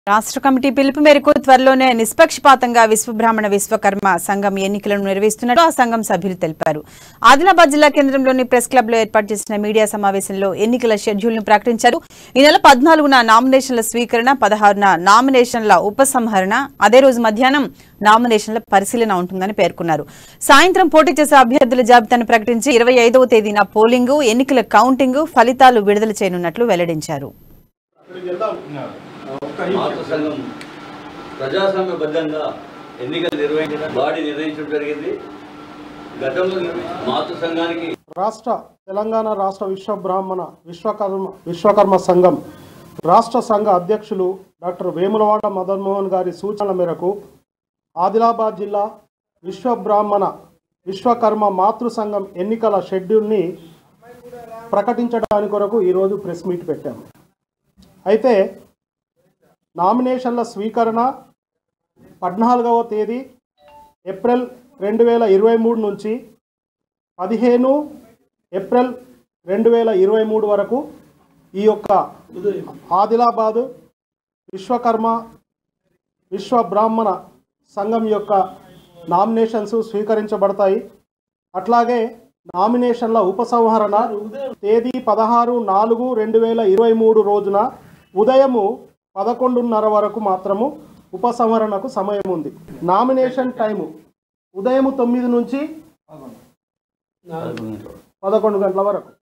రాష్ట్ర కమిటీ పిలుపు మేరకు త్వరలోనే నిష్పక్షపాతంగా విశ్వబ్రాహ్మణ విశ్వకర్మ సంఘం ఎన్నికలను నిర్వహిస్తున్నట్టు ఆ సంఘం సభ్యులు తెలిపారు ఆదిలాబాద్ జిల్లా కేంద్రంలోని ప్రెస్ క్లబ్ లో ఏర్పాటు చేసిన మీడియా సమావేశంలో ఎన్నికల షెడ్యూల్ ను ప్రకటించారు ఈ నెల పద్నాలుగున నామినేషన్ల స్వీకరణ పదహారున నామినేషన్ల ఉపసంహరణ అదే రోజు మధ్యాహ్నం నామినేషన్ల పరిశీలన ఉంటుందని పేర్కొన్నారు సాయంత్రం పోటీ చేసే అభ్యర్థుల జాబితాను ప్రకటించి ఇరవై ఐదవ తేదీన పోలింగు ఎన్నికల కౌంటింగ్ ఫలితాలు విడుదల చేయనున్నట్లు వెల్లడించారు మాతృ సంఘం ప్రజాస్వామ్యబద్ధంగా ఎన్నికలు నిర్వహించడం బాడీ నిర్ణయించడం జరిగింది గతంలో నిర్వహించిన మాతృ సంఘానికి రాష్ట్ర తెలంగాణ రాష్ట్ర విశ్వ బ్రాహ్మణ విశ్వకర్మ విశ్వకర్మ సంఘం రాష్ట్ర సంఘ అధ్యక్షులు డాక్టర్ వేములవాడ మదన్మోహన్ గారి సూచనల మేరకు ఆదిలాబాద్ జిల్లా విశ్వ బ్రాహ్మణ విశ్వకర్మ మాతృ సంఘం ఎన్నికల షెడ్యూల్ని ప్రకటించడానికి కొరకు ఈరోజు ప్రెస్ మీట్ పెట్టాము అయితే నామినేషన్ల స్వీకరణ పద్నాలుగవ తేదీ ఏప్రిల్ రెండు వేల ఇరవై మూడు నుంచి పదిహేను ఏప్రిల్ రెండు వేల ఇరవై మూడు వరకు ఈ యొక్క ఆదిలాబాదు విశ్వకర్మ విశ్వ బ్రాహ్మణ సంఘం యొక్క నామినేషన్స్ స్వీకరించబడతాయి అట్లాగే నామినేషన్ల ఉపసంహరణ తేదీ పదహారు నాలుగు రెండు వేల ఇరవై మూడు రోజున ఉదయము పదకొండున్నర వరకు మాత్రము ఉపసంహరణకు సమయం ఉంది నామినేషన్ టైము ఉదయం తొమ్మిది నుంచి పదకొండు గంటల వరకు